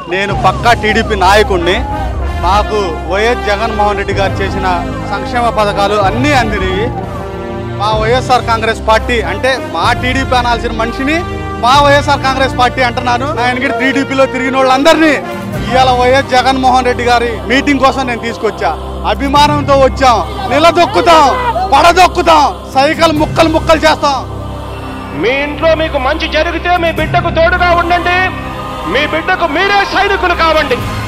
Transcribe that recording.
నేను పక్కా టీడీపీ నాయకుడిని నాకు వైఎస్ జగన్మోహన్ రెడ్డి గారు చేసిన సంక్షేమ పథకాలు అన్నీ అందినాయి మా వైఎస్ఆర్ కాంగ్రెస్ పార్టీ అంటే మా టీడీపీ అనాల్సిన మనిషిని మా వైఎస్ఆర్ కాంగ్రెస్ పార్టీ అంటున్నాను ఆయనకి టీడీపీలో తిరిగిన వాళ్ళందరినీ ఇవాళ వైఎస్ జగన్మోహన్ రెడ్డి గారి మీటింగ్ కోసం నేను తీసుకొచ్చా అభిమానంతో వచ్చాం నిలదొక్కుతాం పడదొక్కుతాం సైకిల్ ముక్కలు ముక్కలు చేస్తాం మీ ఇంట్లో మీకు మంచి జరిగితే మీ బిడ్డకు తోడుగా ఉండండి మీ బిడ్డకు మీరే సైనికులు కావండి